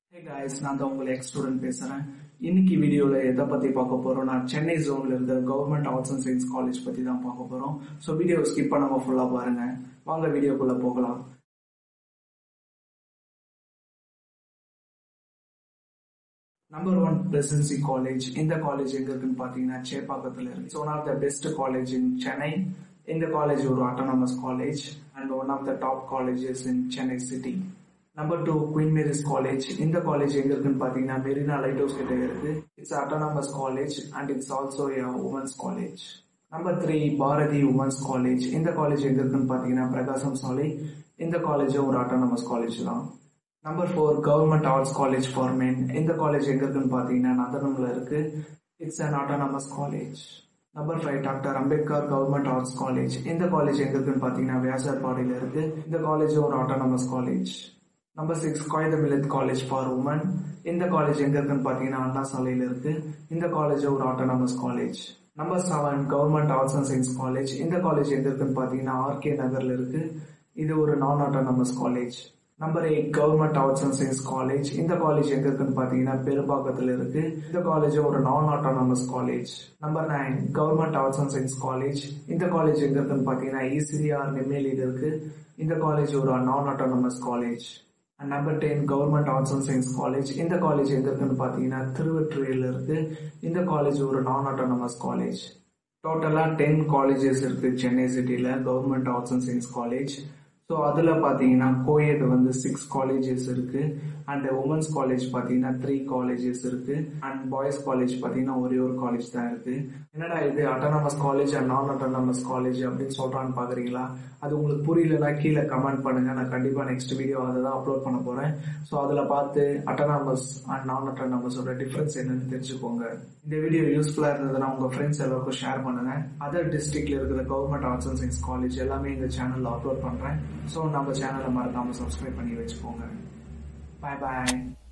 hey guys நான் தான் உங்களை எக்ஸ் ஸ்டூடெண்ட் பேசுறேன் இன்னைக்கு வீடியோல எதை பத்தி பார்க்க போறோம் நான் சென்னை ஜோன்ல இருக்கிற government arts and science college பத்தி தான் பார்க்க போறோம் ஸோ வீடியோ ஸ்கிப் பண்ணாம ஃபுல்லா பாருங்க வாங்க வீடியோக்குள்ள போகலாம் நம்பர் ஒன் பிரசிடென்சி காலேஜ் இந்த காலேஜ் எங்க இருக்குன்னு பாத்தீங்கன்னா சேப்பாக்கத்துல இருக்கு one of the best college in Chennai இந்த காலேஜ் ஒரு autonomous college and one of the top colleges in Chennai city number two queen Mary's college இந்த காலேஜ் எங்க இருக்குன்னு பாத்தீங்கன்னா மெரினா லைட் ஹவுஸ் கிட்ட இருக்கு it's autonomous college and it's also women's college number three Bharathi women's college இந்த college எங்க இருக்குன்னு பாத்தீங்கன்னா பிரகாசம் சாலை இந்த காலேஜும் ஒரு அட்டானமஸ் காலேஜ் தான் number four government arts college for men இந்த காலேஜ் எங்க இருக்குன்னு பாத்தீங்கன்னா நந்தனம்ல இருக்கு it's an autonomous college number five doctor Ambedkar government arts college இந்த காலேஜ் எங்க இருக்குன்னு பாத்தீங்கன்னா வியாசார்பாடியில இருக்கு இந்த காலேஜ் ஒரு autonomous college number six Quaide Millath college for women இந்த காலேஜ் எங்க இருக்குன்னு பாத்தீங்கன்னா அண்ணா சாலையில இருக்கு இந்த காலேஜ் ஒரு autonomous college number seven government arts and science college இந்த காலேஜ் எங்க இருக்குன்னு பாத்தீங்கன்னா ஆர்கே நகர்ல இருக்கு இது ஒரு non autonomous college number eight government arts and science college இந்த காலேஜ் எங்க இருக்குன்னு பாத்தீங்கன்னா பெரும்பாக்கத்துல இருக்கு இந்த காலேஜ் ஒரு non autonomous college number nine government arts and science college இந்த காலேஜ் எங்க இருக்குன்னு பாத்தீங்கன்னா இசிஆர் நெம்மேலியில இருக்கு இந்த காலேஜ் ஒரு non autonomous college and number ten government arts and science college இந்த காலேஜ் எங்க இருக்குன்னு பாத்தீங்கன்னா திருவற்றியூர்ல இருக்கு இந்த காலேஜ் ஒரு நான் ஆட்டோனமஸ் காலேஜ் டோட்டலா டென் காலேஜஸ் இருக்கு சென்னை சிட்டில government arts and science college so அதில் பார்த்தீங்கன்னா கோயட் வந்து சிக்ஸ் காலேஜஸ் இருக்கு அண்ட் உமன்ஸ் காலேஜ் பார்த்தீங்கன்னா த்ரீ காலேஜஸ் இருக்கு அண்ட் பாய்ஸ் காலேஜ் பார்த்தீங்கன்னா ஒரே ஒரு காலேஜ் தான் இருக்கு என்னடா இது autonomous college and non autonomous college அப்படின்னு சொல்றான்னு பாக்குறீங்களா அது உங்களுக்கு புரியலன்னா கீழே கமெண்ட் பண்ணுங்க நான் கண்டிப்பா நெக்ஸ்ட் வீடியோ அதை தான் அப்லோட் பண்ண போறேன் ஸோ அதில் பார்த்து அட்டானமஸ் அண்ட் நான் அட்டானமஸோட டிஃபரன்ஸ் என்னன்னு தெரிஞ்சுக்கோங்க இந்த வீடியோ யூஸ்ஃபுல்லா இருந்ததுன்னா உங்க ஃப்ரெண்ட்ஸ் எல்லாருக்கும் ஷேர் பண்ணுங்க அதர் டிஸ்ட்ரிக்ட்ல இருக்கிற government arts and science college எல்லாமே இந்த சேனல்ல அப்லோட் பண்றேன் ஸோ நம்ம சேனலை மறக்காம சப்ஸ்கிரைப் பண்ணி வச்சுக்கோங்க பாய் பாய்